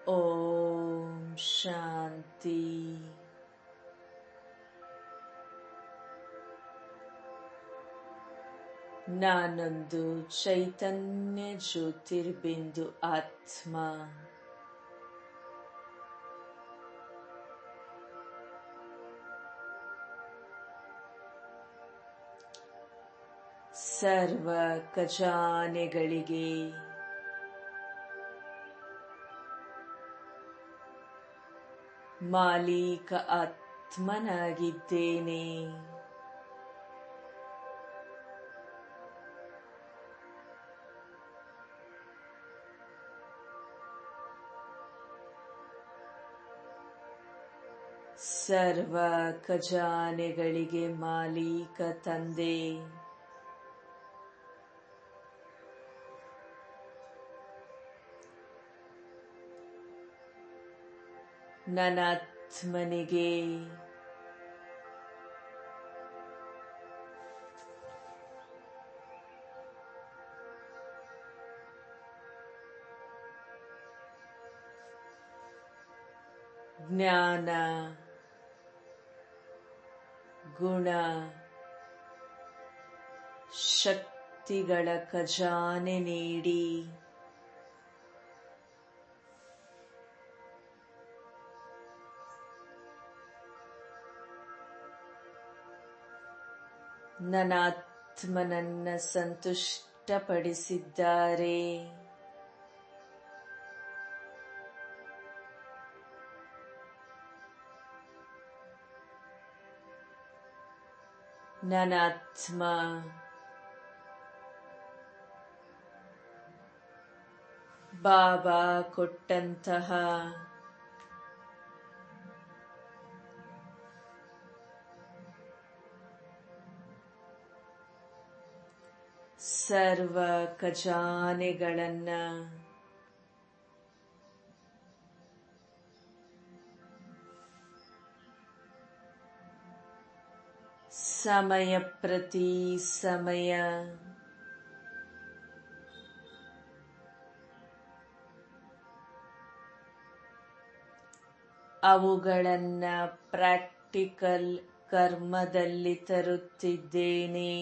ಓಂ ಶಾಂತಿ ನಾನೊಂದು ಚೈತನ್ಯ ಜ್ಯೋತಿರ್ಬಿಂದು ಆತ್ಮ ಸರ್ವ ಖಜಾನೆಗಳಿಗೆ ಮಾಲೀಕ ಆತ್ಮನಾಗಿದ್ದೇನೆ ಸರ್ವ ಖಜಾನೆಗಳಿಗೆ ಮಾಲೀಕ ತಂದೆ ನನಾತ್ಮನಿಗೆ ಜ್ಞಾನ ಗುಣ ಶಕ್ತಿಗಳ ಖಜಾನೆ ನೀಡಿ ನನಾತ್ಮನನ್ನ ಸಂತುಷ್ಟಪಡಿಸಿದ್ದಾರೆ ನನಾತ್ಮ ಬಾಬಾ ಕೊಟ್ಟಂತಹ ಸರ್ವ ಖಜಾನೆಗಳನ್ನ ಸಮಯ ಪ್ರತಿ ಸಮಯ ಅವುಗಳನ್ನ ಪ್ರಾಕ್ಟಿಕಲ್ ಕರ್ಮದಲ್ಲಿ ತರುತ್ತಿದ್ದೇನೆ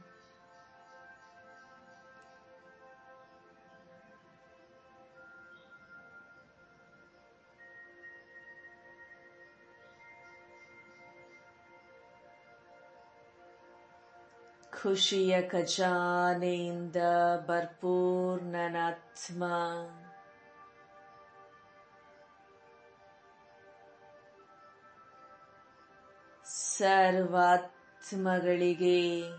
ಖುಷಿಯ ಖಜಾನೆಯಿಂದ ಭರ್ಪೂರ್ಣನಾತ್ಮ ಸರ್ವಾತ್ಮಗಳಿಗೆ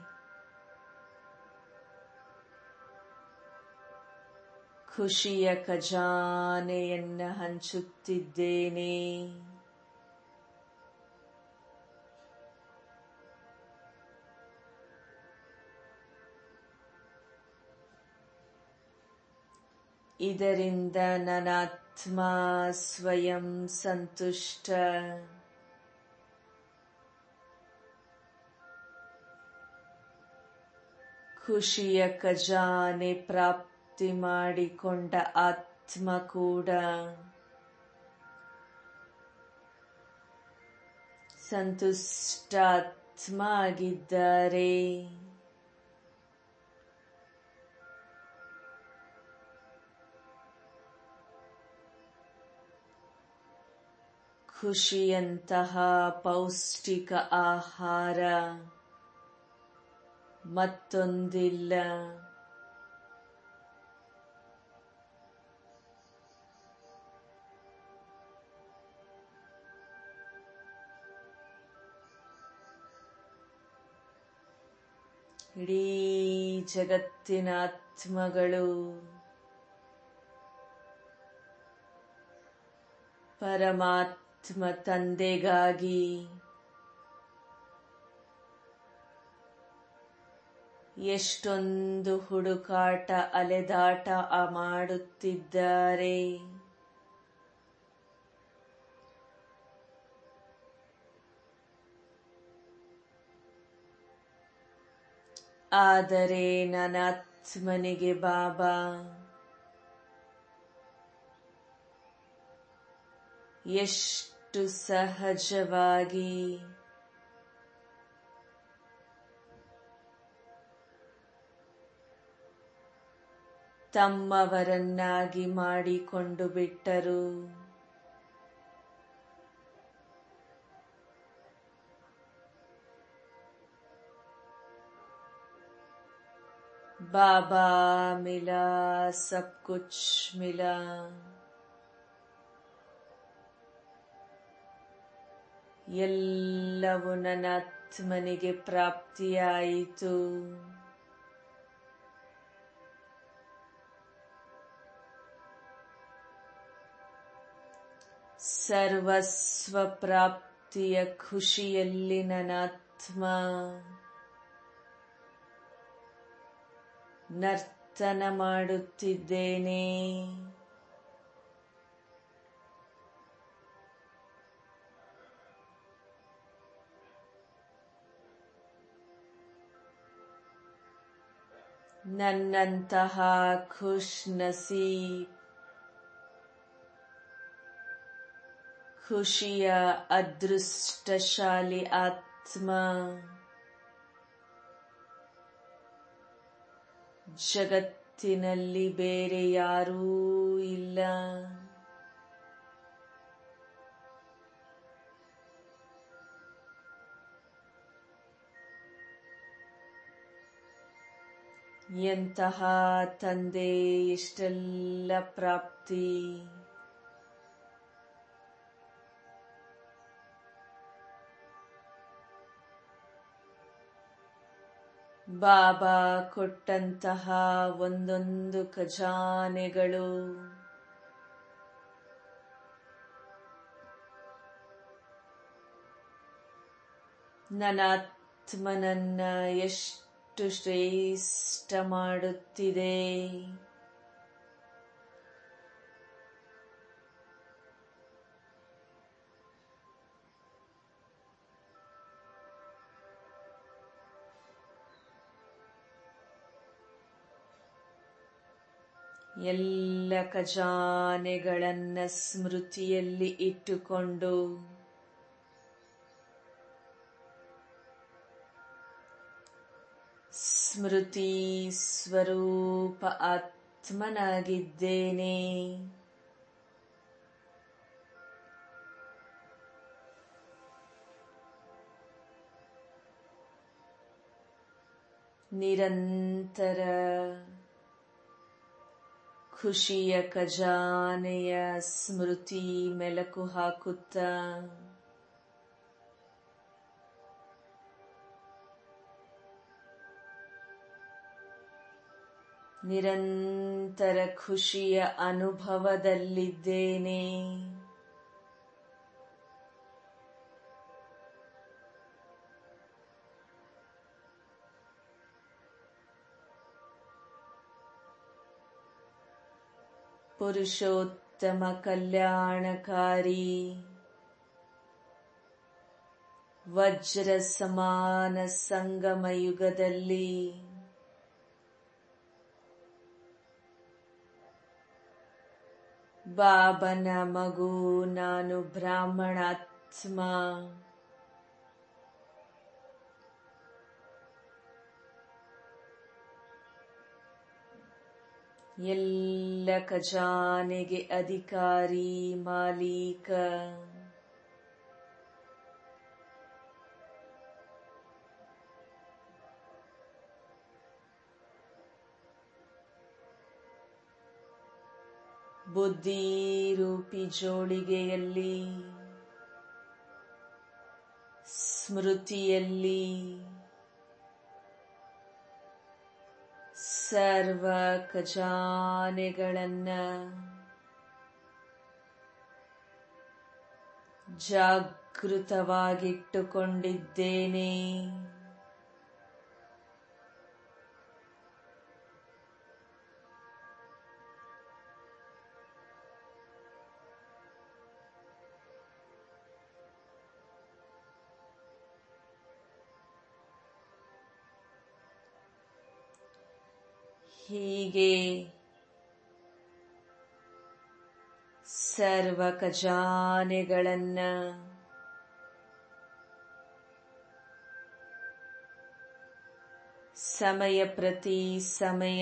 ಖುಷಿಯ ಖಜಾನೆಯನ್ನ ಹಂಚುತ್ತಿದ್ದೇನೆ ಇದರಿಂದ ನನಾತ್ಮ ಸ್ವಯಂ ಸಂತುಷ್ಟ ಖುಷಿಯ ಖಜಾನೆ ಪ್ರಾಪ್ತಿ ಮಾಡಿಕೊಂಡ ಆತ್ಮ ಕೂಡ ಸಂತುಷ್ಟಾತ್ಮ ಆಗಿದ್ದಾರೆ ಖುಷಿಯಂತಹ ಪೌಷ್ಟಿಕ ಆಹಾರ ಮತ್ತೊಂದಿಲ್ಲ ಇಡೀ ಜಗತ್ತಿನ ಆತ್ಮಗಳು ಪರಮಾತ್ಮ ತಂದೆಗಾಗಿ ಎಷ್ಟೊಂದು ಹುಡುಕಾಟ ಅಲೆದಾಟ ಮಾಡುತ್ತಿದ್ದಾರೆ ಆದರೆ ನನಾತ್ಮನಿಗೆ ಬಾಬಾ ಎಷ್ಟು ಸಹಜವಾಗಿ ತಮ್ಮವರನ್ನಾಗಿ ಮಾಡಿಕೊಂಡು ಬಿಟ್ಟರು बाबा मिला सब कुछ मिला ಎಲ್ಲವೂ ನನ್ನ ಆತ್ಮನಿಗೆ ಪ್ರಾಪ್ತಿಯಾಯಿತು ಸರ್ವಸ್ವ ಪ್ರಾಪ್ತಿಯ ಖುಷಿಯಲ್ಲಿ ನನ್ನ ಆತ್ಮ ನರ್ತನ ಮಾಡುತ್ತಿದ್ದೇನೆ ನನ್ನಂತಹ ಖುಷ್ ನಸೀಬ್ ಖುಷಿಯ ಅದೃಷ್ಟಶಾಲಿ ಆತ್ಮ ಜಗತ್ತಿನಲ್ಲಿ ಬೇರೆ ಯಾರೂ ಇಲ್ಲ ಎಂತಹ ತಂದೆ ಎಷ್ಟೆಲ್ಲ ಪ್ರಾಪ್ತಿ ಬಾಬಾ ಕೊಟ್ಟಂತಹ ಒಂದೊಂದು ಖಜಾನೆಗಳು ನನ್ನ ಆತ್ಮನನ್ನ ಎಷ್ಟು ಶ್ರೇಷ್ಠ ಮಾಡುತ್ತಿದೆ ಎಲ್ಲ ಖಜಾನೆಗಳನ್ನ ಸ್ಮೃತಿಯಲ್ಲಿ ಇಟ್ಟುಕೊಂಡು ಸ್ಮೃತಿ ಸ್ವರೂಪ ಆತ್ಮನಾಗಿದ್ದೇನೆ ನಿರಂತರ ಖುಷಿಯ ಖಜಾನೆಯ ಸ್ಮೃತಿ ಮೆಲಕು ಹಾಕುತ್ತಾ ನಿರಂತರ ಖುಷಿಯ ಅನುಭವದಲ್ಲಿದ್ದೇನೆ ಪುರುಷೋತ್ತಮ ಕಲ್ಯಾಣಕಾರಿ ವಜ್ರ ಸಮಾನ ಸಂಗಮ ಯುಗದಲ್ಲಿ ಬಾಬನ ಮಗು ನಾನು ಬ್ರಾಹ್ಮಣಾತ್ಮ ಎಲ್ಲ ಖಜಾನೆಗೆ ಅಧಿಕಾರಿ ಮಾಲೀಕ ಬುದ್ಧಿ ರೂಪಿ ಜೋಳಿಗೆಯಲ್ಲಿ ಸ್ಮೃತಿಯಲ್ಲಿ ಸರ್ವ ಖಜಾನೆಗಳನ್ನ ಜಾಗೃತವಾಗಿಟ್ಟುಕೊಂಡಿದ್ದೇನೆ ಹೀಗೆ ಸರ್ವ ಖಜಾನೆಗಳನ್ನ ಸಮಯ ಪ್ರತಿ ಸಮಯ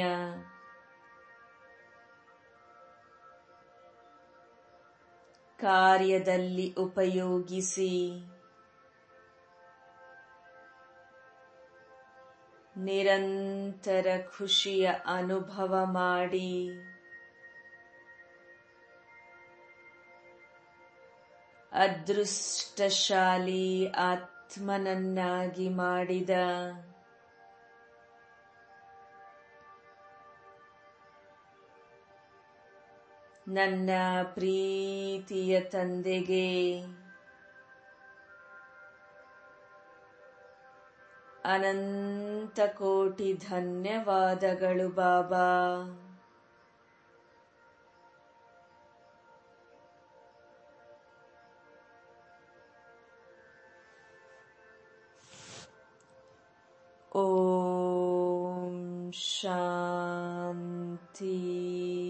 ಕಾರ್ಯದಲ್ಲಿ ಉಪಯೋಗಿಸಿ ನಿರಂತರ ಖುಷಿಯ ಅನುಭವ ಮಾಡಿ ಅದೃಷ್ಟಶಾಲಿ ಆತ್ಮನನ್ನಾಗಿ ಮಾಡಿದ ನನ್ನ ಪ್ರೀತಿಯ ತಂದೆಗೆ ಅನಂತ ಕೋಟಿ ಧನ್ಯವಾದಗಳು ಬಾಬಾ ಓಂ ಶಾಂತಿ